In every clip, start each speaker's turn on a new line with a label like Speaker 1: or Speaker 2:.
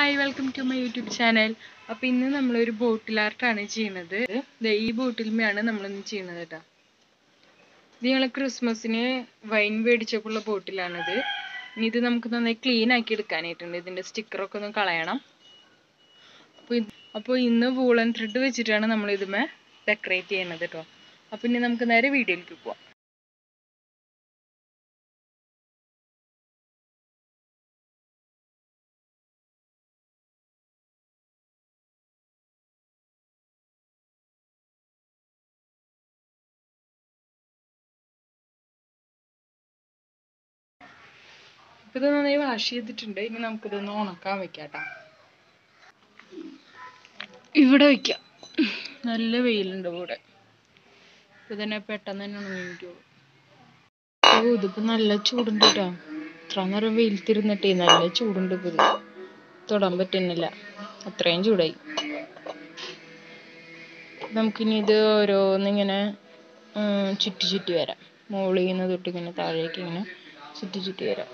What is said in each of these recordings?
Speaker 1: hi welcome to my YouTube channel അപ്പോൾ ഇന്ന് നമ്മളൊരു ബോട്ടിൽ ആർട്ടാണ് ചെയ്യുന്നത് ദേ ഈ ബോട്ടിൽമയാണ് നമ്മളിന്ന് ചെയ്യുന്നത് കേട്ടോ ഇത് ഞങ്ങൾ ക്രിസ്മസിന് വൈൻ മേടിച്ചപ്പോഴുള്ള ബോട്ടിലാണിത് ഇനി ഇത് നമുക്ക് നന്നായി ക്ലീൻ ആക്കി എടുക്കാനായിട്ടുണ്ട് ഇതിൻ്റെ സ്റ്റിക്കറൊക്കെ ഒന്ന് കളയണം അപ്പോൾ ഇത് അപ്പോൾ ഇന്ന് വൂളൻ ത്രെഡ് വെച്ചിട്ടാണ് നമ്മൾ ഇതുമേ ഡെക്കറേറ്റ് ചെയ്യുന്നത് കേട്ടോ അപ്പോൾ ഇനി നമുക്ക് നേരെ വീഡിയോയിലേക്ക് പോവാം ഇപ്പൊ ഇത് നന്നായി വാഷ് ചെയ്തിട്ടുണ്ട് ഇനി നമുക്കിതൊന്ന് ഉണക്കാൻ വെക്കാം കേട്ടോ ഇവിടെ വെക്കാം നല്ല വെയിലുണ്ട് ഇവിടെ ഇപ്പൊ തന്നെ പെട്ടെന്ന് തന്നെ ഉണങ്ങിക്കോളും ഓ ഇതിപ്പോ നല്ല ചൂടുണ്ട് കേട്ടോ ഇത്ര നേരം വെയിലത്തിരുന്നിട്ടേ നല്ല ചൂടുണ്ട് ഇപ്പൊ ഇത് തൊടാൻ പറ്റുന്നില്ല അത്രയും ചൂടായി നമുക്കിനി ഇത് ഓരോന്നിങ്ങനെ ഉം, ചുറ്റി ചുറ്റി വരാം മുകളിൽ നിന്ന് തൊട്ട് ഇങ്ങനെ താഴേക്ക് ഇങ്ങനെ ചുറ്റി ചുറ്റി വരാം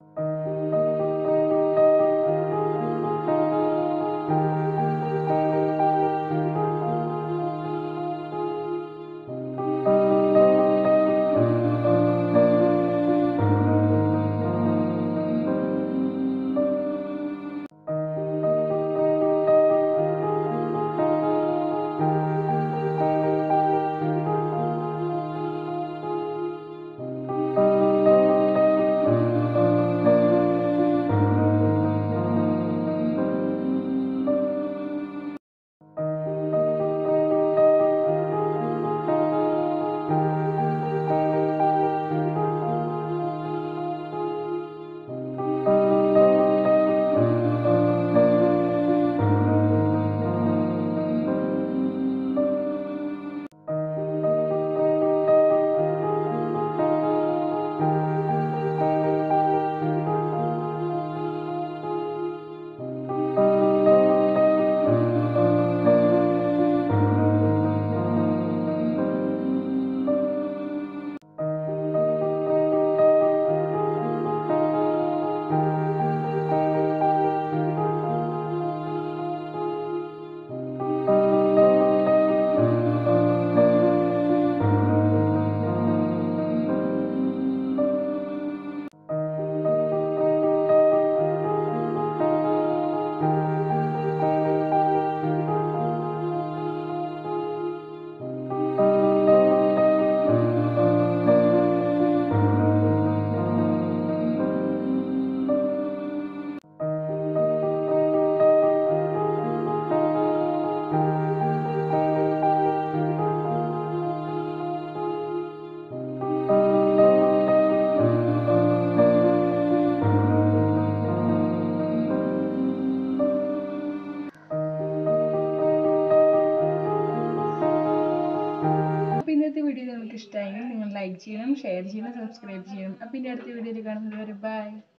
Speaker 1: അപ്പോൾ ഇന്നത്തെ വീഡിയോ നിങ്ങൾക്ക് ഇഷ്ടമായെങ്കിൽ നിങ്ങൾ ലൈക്ക് ചെയ്യണം ഷെയർ ചെയ്യണം സബ്സ്ക്രൈബ് ചെയ്യണം അപ്പോൾ ഇനി അടുത്ത വീഡിയോയിൽ കാണുന്നത് വരെ ബൈ